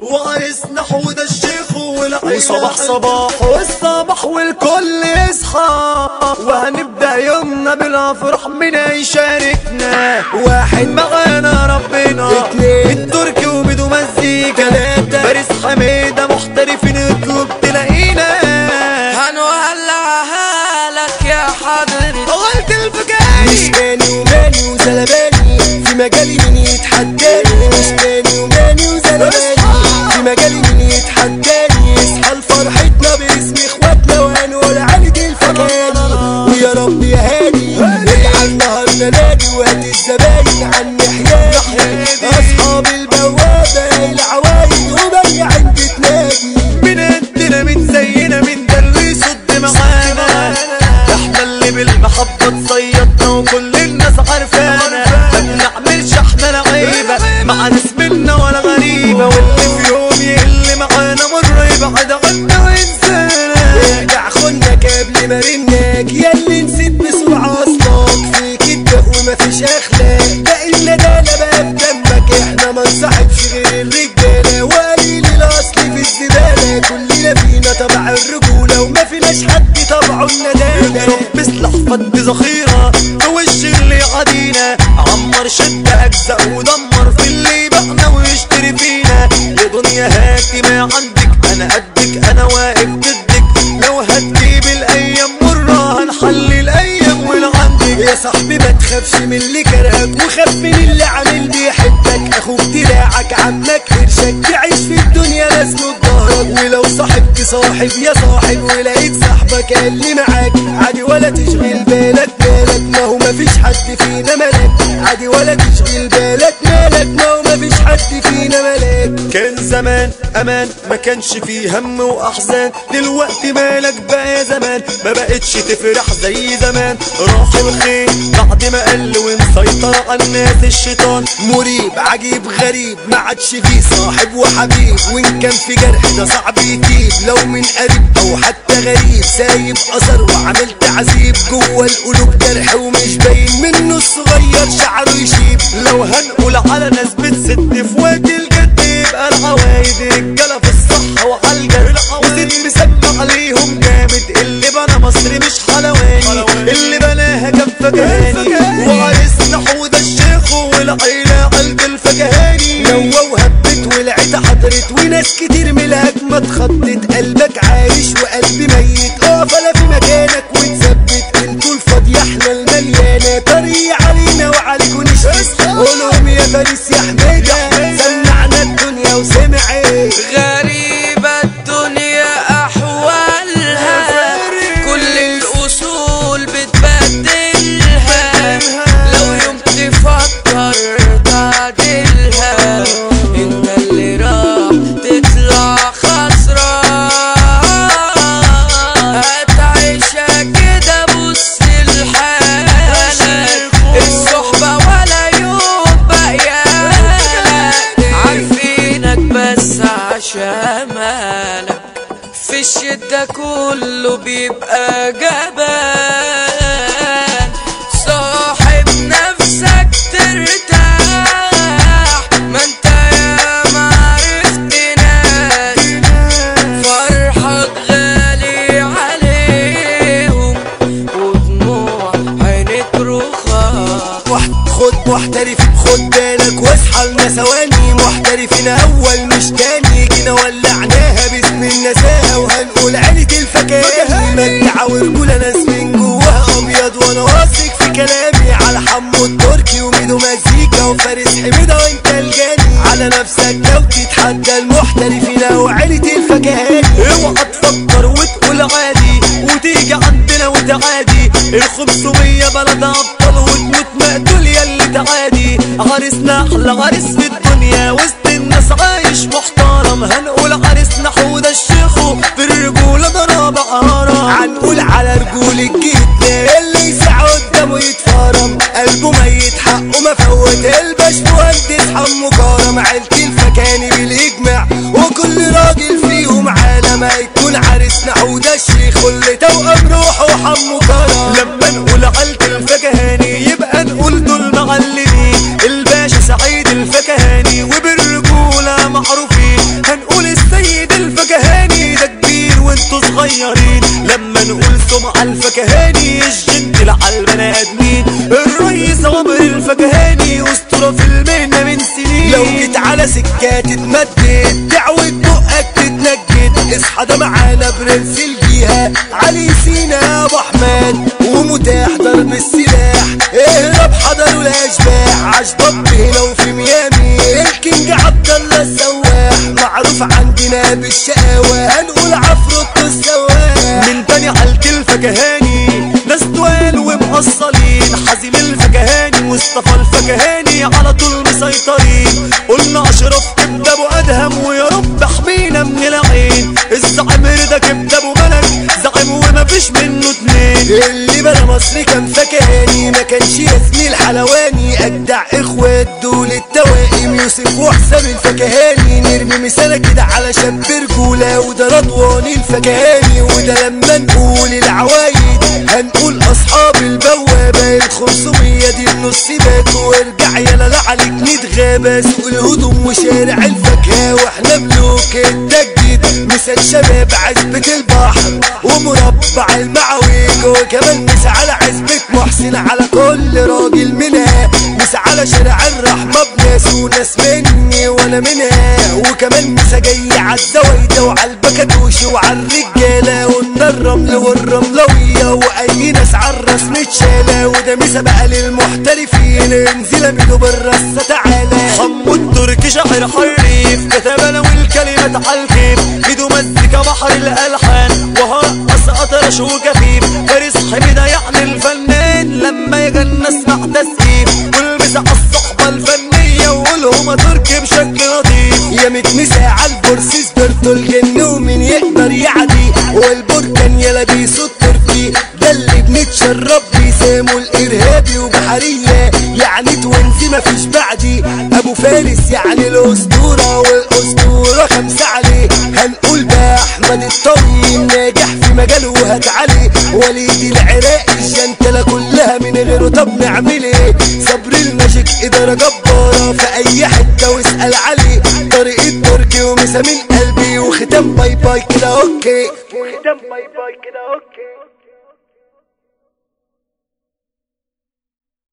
وعرسنا حود الشيخ والعيلة وصباح صباح والصباح والكل يصحى وهنبدأ يومنا بالافراح من يشاركنا واحد معانا ربنا اتنين. التركي وبدو مزيكا تلاتة. فارس حميدة محترفين اطلب تلاقينا هنولعها لك يا حضرتك قلت الفكاهي مش ماني وماني وزلباني في مجالي مين يتحداني مش ماني وماني وزلباني في مجالي مين يتحداني اصحى لفرحتنا باسم اخواتنا وهنقول عالج الفكاني ويا رب يا هادي اجعل نهارنا نادي وهات الزباين عني حياتي اصحاب البوابه العوايد وبي عند تنادي من قدنا من زينا من ده اللي يصد معانا احنا اللي بالمحبة تصيدنا وكل الناس عارفانا ما بنعملش احنا لعيبة مع ناس منا ولا غريبة واللي في يوم يقل معانا مرة يبعد عنا وينسانا ارجع خنك قبل ما رنك يا اللي نسيت بسرعة اصلك فيك الدق ومفيش اخلاق باقي الندالة بقى في دمك احنا ما نصاحبش غير الرجالة وقليل الاصل في الزبالة كلنا فينا طبع الرجولة وما فيناش حد طبعه الندالة رب سلاح فد ذخيرة في وش اللي عادينا عمر شد اجزاء ودمر في اللي يبيعنا ويشتري فينا يا دنيا هاتي ما عندك انا قدك انا واقف ضدك لو هتجيب الايام مرة هنحل الايام والعندك يا صاحبي ما تخافش من اللي كرهك وخاف من اللي عامل بيحبك اخوك دراعك عمك قرشك تعيش في الدنيا ناس ظهرك ولو صاحبت صاحب يا صاحب ولقيت صاحبك اللي معاك عادي ولا تشغل بالك مالك ما هو مفيش حد فينا ملك عادي ولا تشغل بالك مالك ما هو مفيش حد فينا ملك كان زمان امان ما كانش فيه هم واحزان دلوقتي مالك بقى يا زمان ما بقتش تفرح زي زمان راح الخير بعد ما قل ومسيطر على الناس الشيطان مريب عجيب غريب ما عادش فيه صاحب وحبيب وان كان في جرح ده صعب يتيب لو من قريب او حتى غريب سايب اثر وعامل تعذيب جوه القلوب جرح ومش باين منه الصغير شعره يشيب لو هنقول على ناس بتسد في وقت الجد يبقى العوايد رجاله في الصحة وعلى الجد وزيد مسمى عليهم جامد اللي بنى مصر مش حلواني اللي بناها كان فكهاني وعرسنا حوده الشيخ والعيلة قلب الفكهاني نوى وهبت ولعت حضرت وناس كتير من الهجمة اتخضت قلبك عايش وقلبي ميت اقف انا في مكانك وتثبت انتوا الفاضية احنا المليانة طريق علينا وعليكوا نشفت قولهم يا فارس يا حميدة سمعنا الدنيا وسمعت غريبة الدنيا أحوالها كل الأصول بتبدلها لو يوم تفكر تعدلها انت اللي راح تطلع خسران هتعيشها كده بص لحالك الصحبة ولا يوم بقيالك عارفينك بس عشان مالك في الشدة كله بيبقى جبان صاحب نفسك ترتاح ما انت يا معرفت ناس فرحك غالي عليهم ودموع عينك رخاص واحد خد محترف خد بالك واصحى لنا ثواني محترفين اول مش تاني جينا ولعناها باسم النزاهه وهنقول عيلة الفكاهي مدعة ورجولة ناس من جواها ابيض وانا واثق في كلامي على حمو التركي وميدو مزيكا وفارس حميدة وانت الجاني على نفسك لو تتحدى المحترفين او عيلة الفكاهي اوعى تفكر وتقول عادي وتيجي عندنا وتعادي الخمسمية بلد ابطال وتموت مقتول ياللي تعادي عرسنا احلى عرس في الدنيا وسط الناس عايش محترم هنقول عرسنا حوده الشيخ في الرجولة ضرب عارة هنقول على رجول الجيد اللي يسع قدامه يتفرم قلبه ميت حقه ما فوت الباش مهندس حمو كرم عيلتي الفكاني بالاجماع وكل راجل فيهم عالم هيكون عرسنا حوده الشيخ واللي توأم روحه حمو كرم لما نقول عيلة الفكهاني يبقى نقول دول معلمين الباشا سعيد الفكهاني وبالرجولة معروفين هنقول حطه مع الفكهاني الجنتل على البني ادمين الرئيس عمر الفكهاني اسطوره في المهنه من سنين لو جيت على سكات اتمدد دعوة بقك تتنجد اصحى ده معانا برنس الجيهة علي سينا ابو احمد ومتاح ضرب السلاح اهرب حضروا الاشباح عاش ضب هنا وفي ميامي الكينج عبد الله السواح معروف عندنا بالشقاوة هنقول عفروت السواح من تاني حالة الفكهاني ناس توال ومقصلين حزيم الفكهاني مصطفى الفكهاني على طول مسيطرين قلنا اشرف كبده ابو ادهم ويا رب احمينا من العين الزعيم رضا كبده ابو ملك زعيم وما فيش منه اتنين اللي بلا مصر كان فكاني ما كانش ياسمين الحلواني اجدع اخوات دول التوائم يوسف وحسام الفكهاني نرمي مثال كده على شاب رجوله وده رضوان الفكهاني وده لما نقول العوايد هنقول اصحاب البوابه الخمسمية دي النص بات وارجع يلا لا عليك نتغابى سوق الهدوم وشارع الفاكهه واحنا ملوك التجديد مثال شباب عزبة البحر ومربع المعويج وكمان مسا على عزبة محسن على كل راجل منها مسا على شارع الرحمة بناس وناس مني وانا منها وكمان مسا جاي عالزوايدة وعلى البكادوش وعلى الرجالة قلنا الرمل والرملوية واي ناس عالراس متشالة وده مسا بقى للمحترفين انزل بيدو بالرصة تعالى حمو التركي شاعر حريف كتب له الكلمات على الكيف ايده مزيكا بحر الالحان وهرقص اطرش وكفيف فارس حميدة يعني الفنان لما يجي نسمع تسقيف والبس على الصحبة الفنية وقولهم تركي بشكل لطيف يا متمسة على البورس سبرتو الجن ومين يقدر يعدي والبركان يلا بيصوت تركي ده اللي بنتشرب بيه سامو الارهابي وبحرية يعني توينزي مفيش بعدي ابو فارس يعني الاسطورة والاسطورة خمسة عليه هنقول بقى احمد الطويل ناجح في مجاله وهات عليه وليد العراق الجنتلة كلها من غيره طب نعمل ايه صبر الماجيك ادارة جبارة في اي حتة واسأل عليه طريقة تركي ومسا من قلبي وختام باي باي كده اوكي ختام باي باي كده